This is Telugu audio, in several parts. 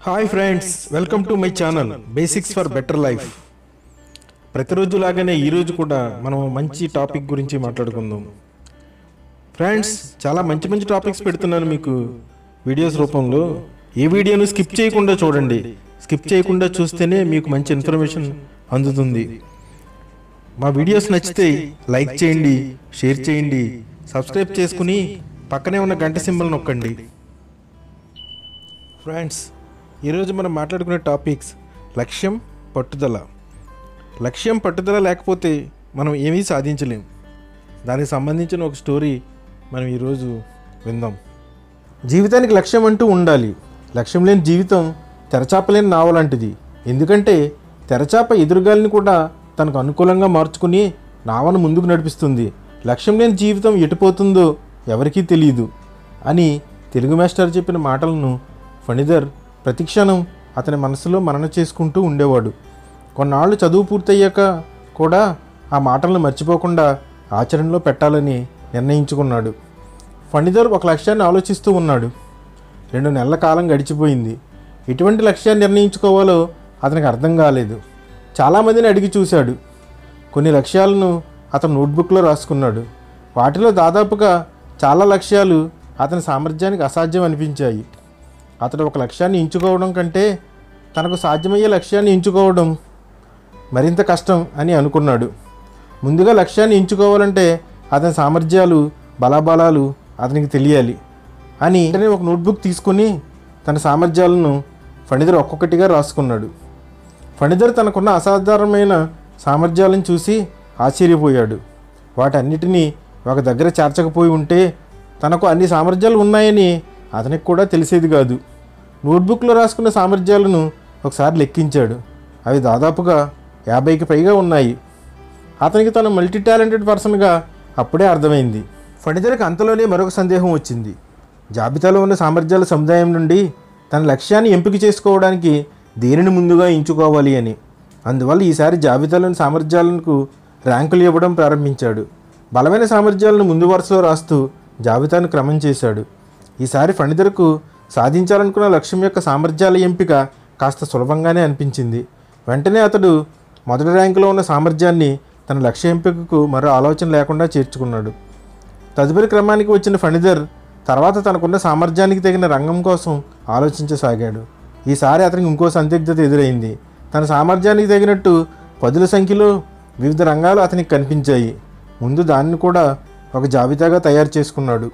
hi friends welcome to my channel basics for better life ప్రతిరోజు లాగానే ఈరోజు కూడా మనం మంచి టాపిక్ గురించి మాట్లాడుకుందాం ఫ్రెండ్స్ చాలా మంచి మంచి టాపిక్స్ పెడుతున్నాను మీకు వీడియోస్ రూపంలో ఏ వీడియోను స్కిప్ చేయకుండా చూడండి స్కిప్ చేయకుండా చూస్తేనే మీకు మంచి ఇన్ఫర్మేషన్ అందుతుంది మా వీడియోస్ నచ్చితే లైక్ చేయండి షేర్ చేయండి సబ్స్క్రైబ్ చేసుకుని పక్కనే ఉన్న గంట సింబల్ నొక్కండి ఫ్రెండ్స్ ఈరోజు మనం మాట్లాడుకునే టాపిక్స్ లక్ష్యం పట్టుదల లక్ష్యం పట్టుదల లేకపోతే మనం ఏమీ సాధించలేం దానికి సంబంధించిన ఒక స్టోరీ మనం ఈరోజు విందాం జీవితానికి లక్ష్యం అంటూ ఉండాలి లక్ష్యం లేని జీవితం తెరచాపలేని నావ లాంటిది ఎందుకంటే తెరచాప ఎదురుగాలిని కూడా తనకు అనుకూలంగా మార్చుకుని నావను ముందుకు నడిపిస్తుంది లక్ష్యం లేని జీవితం ఎటుపోతుందో ఎవరికీ తెలియదు అని తెలుగు మాస్టర్ చెప్పిన మాటలను ఫణిధర్ ప్రతిక్షణం అతని మనసులో మనన చేసుకుంటూ ఉండేవాడు కొన్నాళ్ళు చదువు పూర్తయ్యాక కూడా ఆ మాటలను మర్చిపోకుండా ఆచరణలో పెట్టాలని నిర్ణయించుకున్నాడు ఫణిధర్ ఒక లక్ష్యాన్ని ఆలోచిస్తూ ఉన్నాడు రెండు నెలల కాలం గడిచిపోయింది ఎటువంటి లక్ష్యాన్ని నిర్ణయించుకోవాలో అతనికి అర్థం కాలేదు చాలామందిని అడిగి చూశాడు కొన్ని లక్ష్యాలను అతను నోట్బుక్లో రాసుకున్నాడు వాటిలో దాదాపుగా చాలా లక్ష్యాలు అతని సామర్థ్యానికి అసాధ్యం అనిపించాయి అతడు ఒక లక్ష్యాన్ని ఎంచుకోవడం కంటే తనకు సాధ్యమయ్యే లక్ష్యాన్ని ఎంచుకోవడం మరింత కష్టం అని అనుకున్నాడు ముందుగా లక్ష్యాన్ని ఎంచుకోవాలంటే అతని సామర్థ్యాలు బలాబలాలు అతనికి తెలియాలి అని వెంటనే ఒక నోట్బుక్ తీసుకుని తన సామర్థ్యాలను ఫణిధర్ ఒక్కొక్కటిగా రాసుకున్నాడు ఫణిధర్ తనకున్న అసాధారణమైన సామర్థ్యాలను చూసి ఆశ్చర్యపోయాడు వాటన్నిటినీ ఒక దగ్గర చేర్చకపోయి ఉంటే తనకు అన్ని సామర్థ్యాలు ఉన్నాయని అతనికి కూడా తెలిసేది కాదు నోట్బుక్లో రాసుకున్న సామర్థ్యాలను ఒకసారి లెక్కించాడు అవి దాదాపుగా యాభైకి పైగా ఉన్నాయి అతనికి తను మల్టీ టాలెంటెడ్ పర్సన్గా అప్పుడే అర్థమైంది ఫణిధర్కి అంతలోనే మరొక సందేహం వచ్చింది జాబితాలో ఉన్న సామర్థ్యాల సముదాయం నుండి తన లక్ష్యాన్ని ఎంపిక చేసుకోవడానికి దేనిని ముందుగా ఎంచుకోవాలి అని అందువల్ల ఈసారి జాబితాలోని సామర్థ్యాలకు ర్యాంకులు ఇవ్వడం ప్రారంభించాడు బలమైన సామర్థ్యాలను ముందు వరుసలో రాస్తూ జాబితాను క్రమం చేశాడు ఈసారి ఫణిధర్కు సాధించాలనుకున్న లక్ష్యం యొక్క సామర్థ్యాల ఎంపిక కాస్త సులభంగానే అనిపించింది వెంటనే అతడు మొదటి ర్యాంకులో ఉన్న సామర్థ్యాన్ని తన లక్ష్య ఎంపికకు మరో ఆలోచన లేకుండా చేర్చుకున్నాడు తదుపరి క్రమానికి వచ్చిన ఫణిధర్ తర్వాత తనకున్న సామర్థ్యానికి తగిన రంగం కోసం ఆలోచించసాగాడు ఈసారి అతనికి ఇంకో సందిగ్ధత ఎదురైంది తన సామర్థ్యానికి తగినట్టు పదుల సంఖ్యలో వివిధ రంగాలు అతనికి కనిపించాయి ముందు దానిని కూడా ఒక జాబితాగా తయారు చేసుకున్నాడు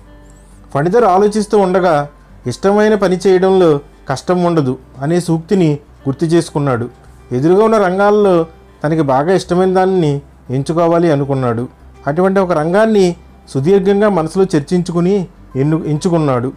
ఫణిధర్ ఆలోచిస్తూ ఉండగా ఇష్టమైన పని చేయడంలో కష్టం ఉండదు అనే సూక్తిని గుర్తు చేసుకున్నాడు ఎదురుగా ఉన్న రంగాల్లో తనకి బాగా ఇష్టమైన దానిని ఎంచుకోవాలి అనుకున్నాడు అటువంటి ఒక రంగాన్ని సుదీర్ఘంగా మనసులో చర్చించుకుని ఎన్ను ఎంచుకున్నాడు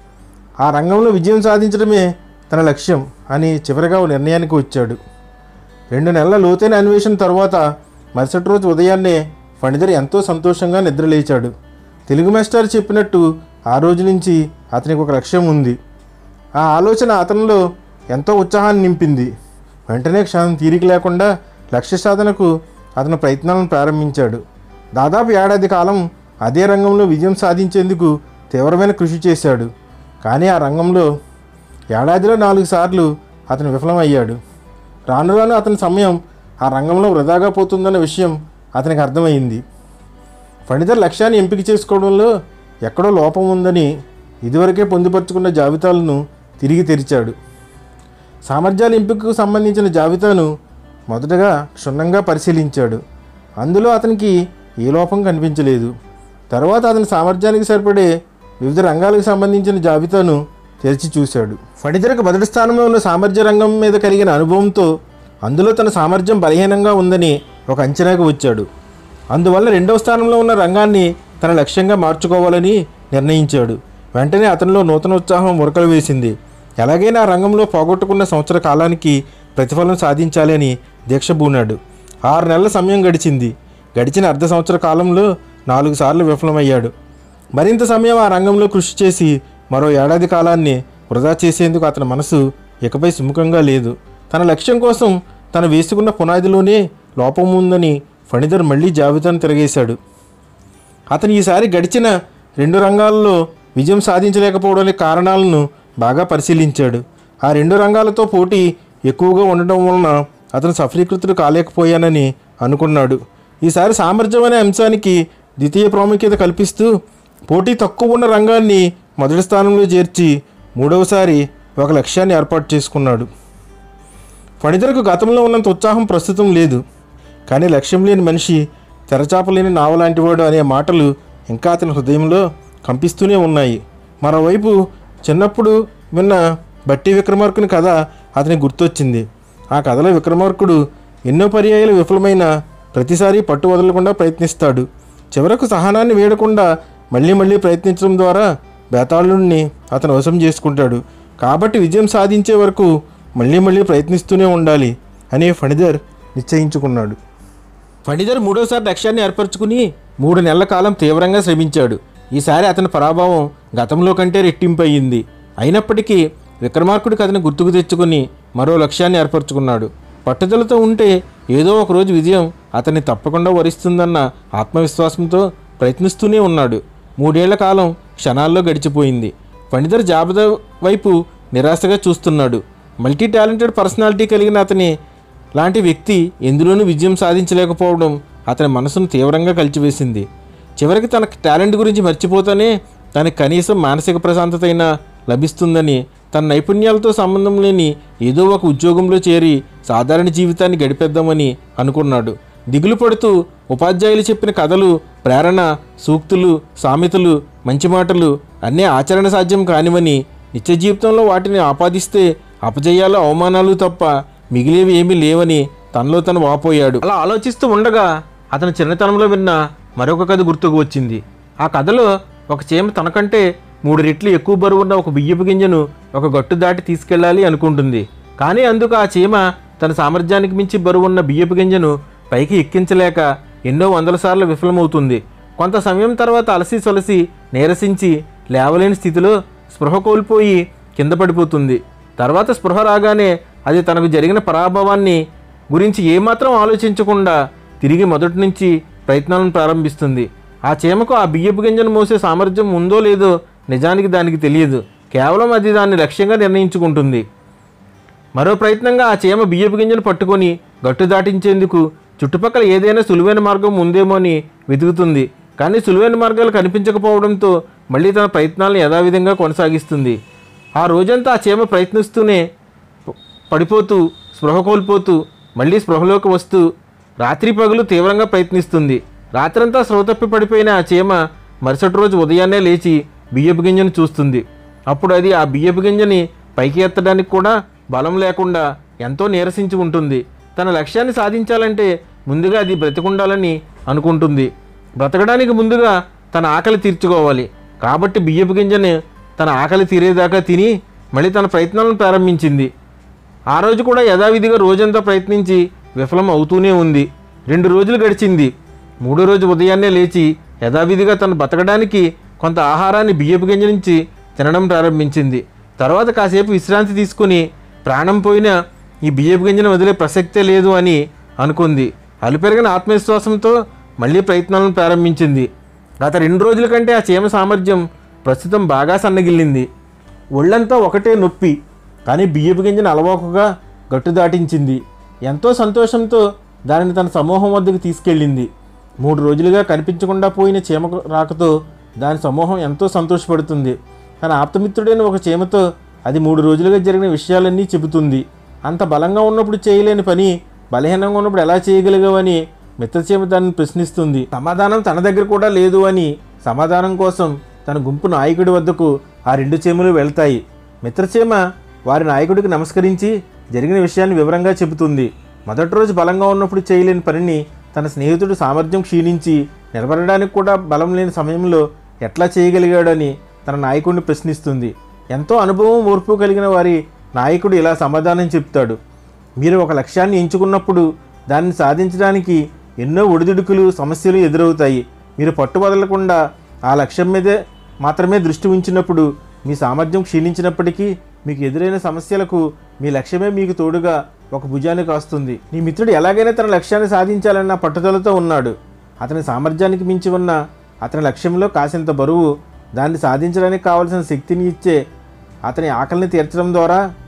ఆ రంగంలో విజయం సాధించడమే తన లక్ష్యం అని చివరిగా ఓ నిర్ణయానికి వచ్చాడు రెండు నెలల లోతైన అన్వేషణ తర్వాత మరుసటి రోజు ఉదయాన్నే ఫణిధర్ ఎంతో సంతోషంగా నిద్రలేచాడు తెలుగు మాస్టర్ చెప్పినట్టు ఆ రోజు నుంచి అతనికి ఒక లక్ష్యం ఉంది ఆ ఆలోచన అతనిలో ఎంతో ఉత్సాహాన్ని నింపింది వెంటనే క్షణం తీరిక లేకుండా లక్ష్య సాధనకు అతను ప్రయత్నాలను ప్రారంభించాడు దాదాపు ఏడాది కాలం అదే రంగంలో విజయం సాధించేందుకు తీవ్రమైన కృషి చేశాడు కానీ ఆ రంగంలో ఏడాదిలో నాలుగు సార్లు అతను విఫలమయ్యాడు రాను రాను అతని సమయం ఆ రంగంలో వృధాగా పోతుందన్న విషయం అతనికి అర్థమైంది ఫణిధర్ లక్ష్యాన్ని ఎంపిక చేసుకోవడంలో ఎక్కడో లోపం ఉందని ఇదివరకే పొందుపరుచుకున్న జాబితాలను తిరిగి తెరిచాడు సామర్థ్యాల ఎంపికకు సంబంధించిన జాబితాను మొదటగా క్షుణ్ణంగా పరిశీలించాడు అందులో అతనికి ఏ లోపం కనిపించలేదు తర్వాత అతని సామర్థ్యానికి సరిపడే వివిధ రంగాలకు సంబంధించిన జాబితాను తెరిచి చూశాడు ఫణిధరకు మొదటి స్థానంలో ఉన్న సామర్థ్య రంగం మీద కలిగిన అనుభవంతో అందులో తన సామర్థ్యం బలహీనంగా ఉందని ఒక అంచనాకు వచ్చాడు అందువల్ల రెండవ స్థానంలో ఉన్న రంగాన్ని తన లక్ష్యంగా మార్చుకోవాలని నిర్ణయించాడు వెంటనే అతనిలో నూతన ఉత్సాహం ఉరకలు వేసింది ఎలాగైనా ఆ రంగంలో పోగొట్టుకున్న సంవత్సర కాలానికి ప్రతిఫలం సాధించాలి అని దీక్ష పూనాడు ఆరు నెలల సమయం గడిచింది గడిచిన అర్ధ సంవత్సర కాలంలో నాలుగు సార్లు విఫలమయ్యాడు మరింత సమయం ఆ రంగంలో కృషి చేసి మరో ఏడాది కాలాన్ని వృధా చేసేందుకు అతని మనసు ఇకపై సుముఖంగా లేదు తన లక్ష్యం కోసం తను వేసుకున్న పునాదిలోనే లోపం ఉందని ఫణిధర్ మళ్ళీ జాబితాను తిరగేశాడు అతను ఈసారి గడిచిన రెండు రంగాల్లో విజయం సాధించలేకపోవడానికి కారణాలను బాగా పరిశీలించాడు ఆ రెండు రంగాలతో పోటీ ఎక్కువగా ఉండడం వలన అతను సఫలీకృతుడు కాలేకపోయానని అనుకున్నాడు ఈసారి సామర్థ్యం అనే అంశానికి ద్వితీయ ప్రాముఖ్యత కల్పిస్తూ పోటీ తక్కువ ఉన్న రంగాన్ని మొదటి స్థానంలో చేర్చి మూడవసారి ఒక లక్ష్యాన్ని ఏర్పాటు చేసుకున్నాడు ఫణిధరకు గతంలో ఉన్నంత ఉత్సాహం ప్రస్తుతం లేదు కానీ లక్ష్యం లేని మనిషి తెరచాపలేని నావలాంటివాడు అనే మాటలు ఇంకా అతని హృదయంలో కంపిస్తూనే ఉన్నాయి మరోవైపు చిన్నప్పుడు విన్న బట్టి విక్రమార్కుని కథ అతనికి గుర్తొచ్చింది ఆ కథలో విక్రమార్కుడు ఎన్నో పర్యాయాలు విఫలమైన ప్రతిసారి పట్టు వదలకుండా ప్రయత్నిస్తాడు చివరకు సహనాన్ని వేయకుండా మళ్ళీ మళ్ళీ ప్రయత్నించడం ద్వారా బేతాళుడిని అతను వశం చేసుకుంటాడు కాబట్టి విజయం సాధించే వరకు మళ్ళీ మళ్ళీ ప్రయత్నిస్తూనే ఉండాలి అని ఫణిధర్ నిశ్చయించుకున్నాడు ఫణిధర్ మూడోసారి లక్ష్యాన్ని ఏర్పరచుకుని మూడు నెలల కాలం తీవ్రంగా శ్రమించాడు ఈసారి అతని పరాభవం గతంలో కంటే రెట్టింపు అయ్యింది అయినప్పటికీ విక్రమార్కుడి కథను గుర్తుకు తెచ్చుకుని మరో లక్ష్యాన్ని ఏర్పరచుకున్నాడు పట్టుదలతో ఉంటే ఏదో ఒక రోజు విజయం అతన్ని తప్పకుండా వరిస్తుందన్న ఆత్మవిశ్వాసంతో ప్రయత్నిస్తూనే ఉన్నాడు మూడేళ్ల కాలం క్షణాల్లో గడిచిపోయింది ఫణిధర్ జాబితా వైపు నిరాశగా చూస్తున్నాడు మల్టీ టాలెంటెడ్ పర్సనాలిటీ కలిగిన అతని లాంటి వ్యక్తి ఎందులోనూ విజయం సాధించలేకపోవడం అతని మనసును తీవ్రంగా కలిచివేసింది చివరికి తన టాలెంట్ గురించి మర్చిపోతానే తనకి కనీసం మానసిక ప్రశాంతత అయినా లభిస్తుందని తన నైపుణ్యాలతో సంబంధం లేని ఏదో ఒక ఉద్యోగంలో చేరి సాధారణ జీవితాన్ని గడిపేద్దామని అనుకున్నాడు దిగులు పడుతూ ఉపాధ్యాయులు చెప్పిన కథలు ప్రేరణ సూక్తులు సామెతలు మంచి మాటలు అన్నీ ఆచరణ సాధ్యం కానివని నిత్య జీవితంలో వాటిని ఆపాదిస్తే అపజయాలు అవమానాలు తప్ప మిగిలేవి ఏమీ లేవని తనలో తను వాపోయాడు అలా ఆలోచిస్తూ ఉండగా అతను చిన్నతనంలో విన్న మరొక కథ గుర్తుకు వచ్చింది ఆ కథలో ఒక చీమ తనకంటే మూడు రెట్లు ఎక్కువ బరువున్న ఒక బియ్యపు గింజను ఒక గట్టు దాటి తీసుకెళ్ళాలి అనుకుంటుంది కానీ అందుకు ఆ చీమ తన సామర్థ్యానికి మించి బరువున్న బియ్యపు గింజను పైకి ఎక్కించలేక ఎన్నో వందల సార్లు విఫలమవుతుంది కొంత సమయం తర్వాత అలసి సొలసి నీరసించి లేవలేని స్థితిలో స్పృహ కోల్పోయి కింద పడిపోతుంది తర్వాత స్పృహ రాగానే అది తనకు జరిగిన పరాభవాన్ని గురించి ఏమాత్రం ఆలోచించకుండా తిరిగి మొదటి నుంచి ప్రయత్నాలను ప్రారంభిస్తుంది ఆ చీమకు ఆ బియ్యపు గింజను మోసే సామర్థ్యం ఉందో లేదో నిజానికి దానికి తెలియదు కేవలం అది దాన్ని లక్ష్యంగా నిర్ణయించుకుంటుంది మరో ప్రయత్నంగా ఆ చీమ బియ్యపు గింజను పట్టుకొని గట్టు దాటించేందుకు చుట్టుపక్కల ఏదైనా సులువైన మార్గం ఉందేమో అని వెతుకుతుంది కానీ సులువైన మార్గాలు కనిపించకపోవడంతో మళ్ళీ తన ప్రయత్నాలను యథావిధంగా కొనసాగిస్తుంది ఆ రోజంతా ఆ చీమ ప్రయత్నిస్తూనే ప- పడిపోతూ స్పృహ కోల్పోతూ మళ్ళీ స్పృహలోకి వస్తూ రాత్రి పగలు తీవ్రంగా ప్రయత్నిస్తుంది రాత్రంతా స్పృహ తప్పి పడిపోయిన ఆ చీమ మరుసటి రోజు ఉదయాన్నే లేచి బియ్యపు గింజను చూస్తుంది అప్పుడు అది ఆ బియ్యపు గింజని పైకి ఎత్తడానికి కూడా బలం లేకుండా ఎంతో నీరసించి ఉంటుంది తన లక్ష్యాన్ని సాధించాలంటే ముందుగా అది బ్రతికుండాలని అనుకుంటుంది బ్రతకడానికి ముందుగా తన ఆకలి తీర్చుకోవాలి కాబట్టి బియ్యపు గింజని తన ఆకలి తీరేదాకా తిని మళ్ళీ తన ప్రయత్నాలను ప్రారంభించింది ఆ రోజు కూడా యథావిధిగా రోజంతా ప్రయత్నించి విఫలం అవుతూనే ఉంది రెండు రోజులు గడిచింది మూడో రోజు ఉదయాన్నే లేచి యథావిధిగా తను బతకడానికి కొంత ఆహారాన్ని బియ్యపు గింజ నుంచి తినడం ప్రారంభించింది తర్వాత కాసేపు విశ్రాంతి తీసుకుని ప్రాణం పోయిన ఈ బియ్యపు గింజను వదిలే ప్రసక్తే లేదు అని అనుకుంది అలుపెరిగిన ఆత్మవిశ్వాసంతో మళ్ళీ ప్రయత్నాలను ప్రారంభించింది గత రెండు రోజుల కంటే ఆ చీమ సామర్థ్యం ప్రస్తుతం బాగా సన్నగిల్లింది ఒళ్ళంతా ఒకటే నొప్పి కానీ బియ్యపు గింజను అలవాకుగా గట్టు దాటించింది ఎంతో సంతోషంతో దానిని తన సమూహం వద్దకు తీసుకెళ్ళింది మూడు రోజులుగా కనిపించకుండా పోయిన చీమ రాకతో దాని సమూహం ఎంతో సంతోషపడుతుంది తన ఆప్తమిత్రుడైన ఒక చీమతో అది మూడు రోజులుగా జరిగిన విషయాలన్నీ చెబుతుంది అంత బలంగా ఉన్నప్పుడు చేయలేని పని బలహీనంగా ఉన్నప్పుడు ఎలా చేయగలిగావని మిత్రచీమ దాన్ని ప్రశ్నిస్తుంది సమాధానం తన దగ్గర కూడా లేదు అని సమాధానం కోసం తన గుంపు నాయకుడి వద్దకు ఆ రెండు చీమలు వెళ్తాయి మిత్రచీమ వారి నాయకుడికి నమస్కరించి జరిగిన విషయాన్ని వివరంగా చెబుతుంది మొదటి రోజు బలంగా ఉన్నప్పుడు చేయలేని పనిని తన స్నేహితుడు సామర్థ్యం క్షీణించి నిలబడడానికి కూడా బలం లేని సమయంలో ఎట్లా చేయగలిగాడని తన నాయకుడిని ప్రశ్నిస్తుంది ఎంతో అనుభవం ఓర్పు కలిగిన వారి నాయకుడు ఇలా సమాధానం చెప్తాడు మీరు ఒక లక్ష్యాన్ని ఎంచుకున్నప్పుడు దాన్ని సాధించడానికి ఎన్నో ఒడిదుడుకులు సమస్యలు ఎదురవుతాయి మీరు పట్టుబదలకుండా ఆ లక్ష్యం మీదే మాత్రమే దృష్టి ఉంచినప్పుడు మీ సామర్థ్యం క్షీణించినప్పటికీ మీకు ఎదురైన సమస్యలకు మీ లక్ష్యమే మీకు తోడుగా ఒక భుజాన్ని కాస్తుంది నీ మిత్రుడు ఎలాగైనా తన లక్ష్యాన్ని సాధించాలన్న పట్టుదలతో ఉన్నాడు అతని సామర్థ్యానికి మించి ఉన్న అతని లక్ష్యంలో కాసింత బరువు దాన్ని సాధించడానికి కావలసిన శక్తిని ఇచ్చే అతని ఆకలిని తీర్చడం ద్వారా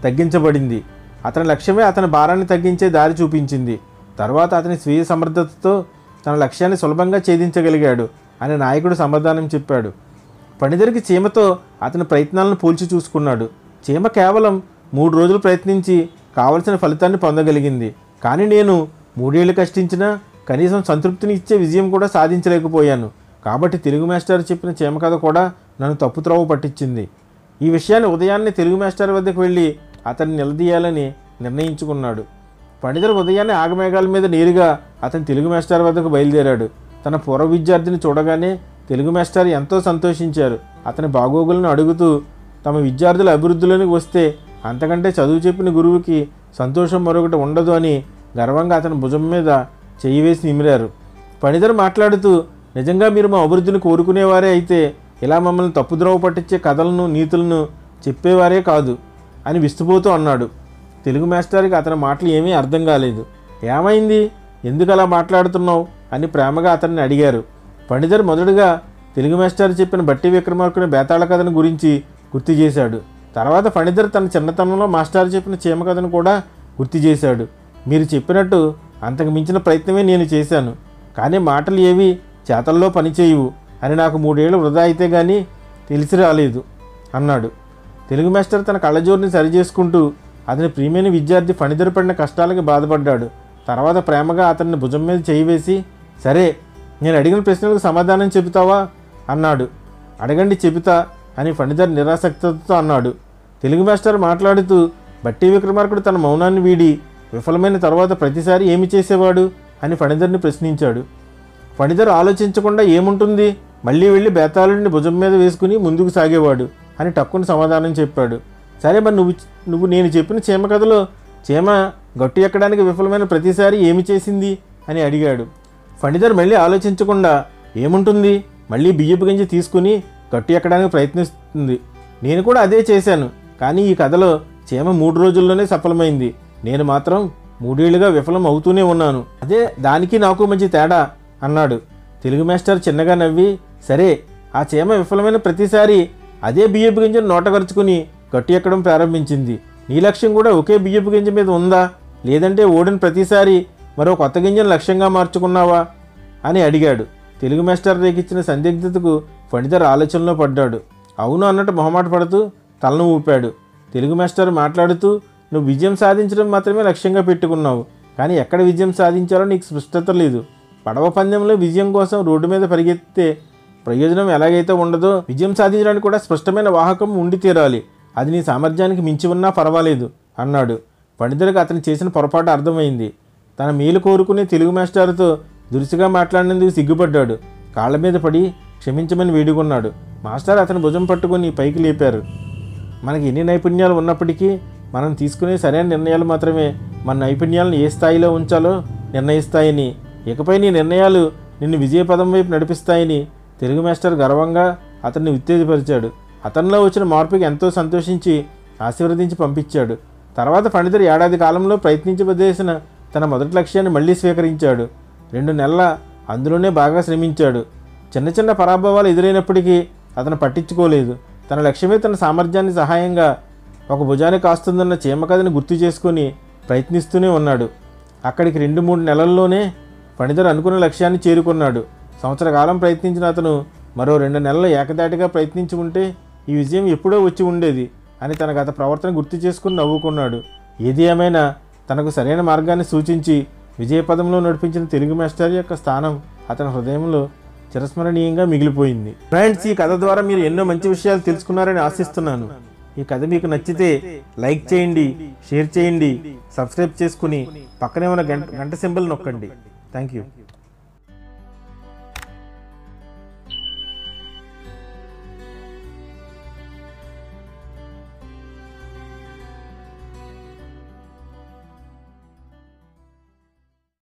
తగ్గించబడింది అతని లక్ష్యమే అతని భారాన్ని తగ్గించే దారి చూపించింది తర్వాత అతని స్వీయ సమర్థతతో తన లక్ష్యాన్ని సులభంగా ఛేదించగలిగాడు అని నాయకుడు సమాధానం చెప్పాడు పనిదరికి చీమతో అతని ప్రయత్నాలను పోల్చి చూసుకున్నాడు చీమ కేవలం మూడు రోజులు ప్రయత్నించి కావలసిన ఫలితాన్ని పొందగలిగింది కానీ నేను మూడేళ్లు కష్టించినా కనీసం సంతృప్తిని ఇచ్చే విజయం కూడా సాధించలేకపోయాను కాబట్టి తెలుగు మాస్టర్ చెప్పిన చీమ కథ కూడా నన్ను తప్పుత్రోవ పట్టించింది ఈ విషయాన్ని ఉదయాన్నే తెలుగు మాస్టర్ వద్దకు వెళ్ళి అతన్ని నిలదీయాలని నిర్ణయించుకున్నాడు పండితుడు ఉదయాన్నే ఆగమేఘాల మీద నేరుగా అతని తెలుగు మాస్టర్ వద్దకు బయలుదేరాడు తన పూర్వ విద్యార్థిని చూడగానే తెలుగు మాస్టర్ ఎంతో సంతోషించారు అతని బాగోగులను అడుగుతూ తమ విద్యార్థుల అభివృద్ధిలోనికి వస్తే అంతకంటే చదువు చెప్పిన గురువుకి సంతోషం మరొకటి ఉండదు అని గర్వంగా అతని భుజం మీద చెయ్యి వేసి నిమిరారు పనిదరు మాట్లాడుతూ నిజంగా మీరు మా అభివృద్ధిని కోరుకునేవారే అయితే ఇలా మమ్మల్ని తప్పుద్రోవ పట్టించే కథలను నీతులను చెప్పేవారే కాదు అని విస్తుపోతూ అన్నాడు తెలుగు మాస్టర్కి అతని మాటలు ఏమీ అర్థం కాలేదు ఏమైంది ఎందుకు అలా మాట్లాడుతున్నావు అని ప్రేమగా అతన్ని అడిగారు పండితర్ మొదటగా తెలుగు మాస్టర్ చెప్పిన బట్టి విక్రమార్కుని బేతాళ కథను గురించి గుర్తు చేశాడు తర్వాత ఫణిధర్ తన చిన్నతనంలో మాస్టర్ చెప్పిన చీమ కథను కూడా గుర్తు చేశాడు మీరు చెప్పినట్టు అంతకు మించిన ప్రయత్నమే నేను చేశాను కానీ మాటలు ఏవి చేతల్లో పనిచేయవు అని నాకు మూడేళ్ళు వృధా అయితే కానీ తెలిసి రాలేదు అన్నాడు తెలుగు మాస్టర్ తన కళ్ళజోరుని సరిచేసుకుంటూ అతని ప్రియమైన విద్యార్థి ఫణిధర్ పడిన కష్టాలకి బాధపడ్డాడు తర్వాత ప్రేమగా అతన్ని భుజం మీద చేయి వేసి సరే నేను అడిగిన ప్రశ్నలకు సమాధానం చెబుతావా అన్నాడు అడగండి చెబుతా అని ఫణిధర్ నిరాసక్తతో అన్నాడు తెలుగు మాస్టర్ మాట్లాడుతూ బట్టి విక్రమార్కుడు తన మౌనాన్ని వీడి విఫలమైన తర్వాత ప్రతిసారి ఏమి చేసేవాడు అని ఫణిధర్ని ప్రశ్నించాడు ఫణిధర్ ఆలోచించకుండా ఏముంటుంది మళ్ళీ వెళ్ళి బేతాళుడిని భుజం మీద వేసుకుని ముందుకు సాగేవాడు అని టక్కుని సమాధానం చెప్పాడు సరే మరి నువ్వు నువ్వు నేను చెప్పిన చీమ కథలో చీమ గట్టు ఎక్కడానికి విఫలమైన ప్రతిసారి ఏమి చేసింది అని అడిగాడు ఫణిధర్ మళ్ళీ ఆలోచించకుండా ఏముంటుంది మళ్ళీ బియ్యపు గింజ తీసుకుని గట్టు ఎక్కడానికి ప్రయత్నిస్తుంది నేను కూడా అదే చేశాను కానీ ఈ కథలో చీమ మూడు రోజుల్లోనే సఫలమైంది నేను మాత్రం మూడేళ్లుగా విఫలం అవుతూనే ఉన్నాను అదే దానికి నాకు మంచి తేడా అన్నాడు తెలుగు మాస్టర్ చిన్నగా నవ్వి సరే ఆ చీమ విఫలమైన ప్రతిసారి అదే బియ్యపు గింజను నోటగరుచుకుని గట్టు ఎక్కడం ప్రారంభించింది నీ లక్ష్యం కూడా ఒకే బియ్యపు గింజ మీద ఉందా లేదంటే ఓడిన ప్రతిసారి మరో కొత్త గింజను లక్ష్యంగా మార్చుకున్నావా అని అడిగాడు తెలుగు మాస్టర్ రేకిచ్చిన సందిగ్ధతకు ఫణిధర్ ఆలోచనలో పడ్డాడు అవును అన్నట్టు మొహమాట పడుతూ తలను ఊపాడు తెలుగు మాస్టర్ మాట్లాడుతూ నువ్వు విజయం సాధించడం మాత్రమే లక్ష్యంగా పెట్టుకున్నావు కానీ ఎక్కడ విజయం సాధించాలో నీకు స్పష్టత లేదు పడవ పందెంలో విజయం కోసం రోడ్డు మీద పరిగెత్తితే ప్రయోజనం ఎలాగైతే ఉండదో విజయం సాధించడానికి కూడా స్పష్టమైన వాహకం ఉండి తీరాలి అది నీ సామర్థ్యానికి మించి ఉన్నా పర్వాలేదు అన్నాడు పండితుడికి అతను చేసిన పొరపాటు అర్థమైంది తన మేలు కోరుకునే తెలుగు మాస్టర్తో దురుసుగా మాట్లాడినందుకు సిగ్గుపడ్డాడు కాళ్ళ మీద పడి క్షమించమని వేడుకున్నాడు మాస్టర్ అతని భుజం పట్టుకొని పైకి లేపారు మనకి ఎన్ని నైపుణ్యాలు ఉన్నప్పటికీ మనం తీసుకునే సరైన నిర్ణయాలు మాత్రమే మన నైపుణ్యాలను ఏ స్థాయిలో ఉంచాలో నిర్ణయిస్తాయని ఇకపై నీ నిర్ణయాలు నిన్ను విజయపదం వైపు నడిపిస్తాయని తెలుగు మాస్టర్ గర్వంగా అతన్ని ఉత్తేజపరిచాడు అతనిలో వచ్చిన మార్పుకి ఎంతో సంతోషించి ఆశీర్వదించి పంపించాడు తర్వాత పండితుడు ఏడాది కాలంలో ప్రయత్నించబదేసిన తన మొదటి లక్ష్యాన్ని మళ్ళీ స్వీకరించాడు రెండు నెలల అందులోనే బాగా శ్రమించాడు చిన్న చిన్న పరాభవాలు ఎదురైనప్పటికీ అతను పట్టించుకోలేదు తన లక్ష్యమే తన సామర్థ్యాన్ని సహాయంగా ఒక భుజాన్ని కాస్తుందన్న చీమ కథని గుర్తు చేసుకొని ప్రయత్నిస్తూనే ఉన్నాడు అక్కడికి రెండు మూడు నెలల్లోనే ఫణిధర్ అనుకున్న లక్ష్యాన్ని చేరుకున్నాడు సంవత్సర కాలం ప్రయత్నించిన అతను మరో రెండు నెలలు ఏకదాటిగా ప్రయత్నించి ఉంటే ఈ విజయం ఎప్పుడో వచ్చి ఉండేది అని తన గత ప్రవర్తన గుర్తు చేసుకుని నవ్వుకున్నాడు ఏది ఏమైనా తనకు సరైన మార్గాన్ని సూచించి విజయపదంలో నడిపించిన తెలుగు మాస్టర్ యొక్క స్థానం అతని హృదయంలో చిరస్మరణీయంగా మిగిలిపోయింది ఫ్రెండ్స్ ఈ కథ ద్వారా మీరు ఎన్నో మంచి విషయాలు తెలుసుకున్నారని ఆశిస్తున్నాను ఈ కథ మీకు నచ్చితే లైక్ చేయండి షేర్ చేయండి సబ్స్క్రైబ్ చేసుకుని పక్కనే ఉన్న గంట గంట సింబల్ నొక్కండి థ్యాంక్ యూ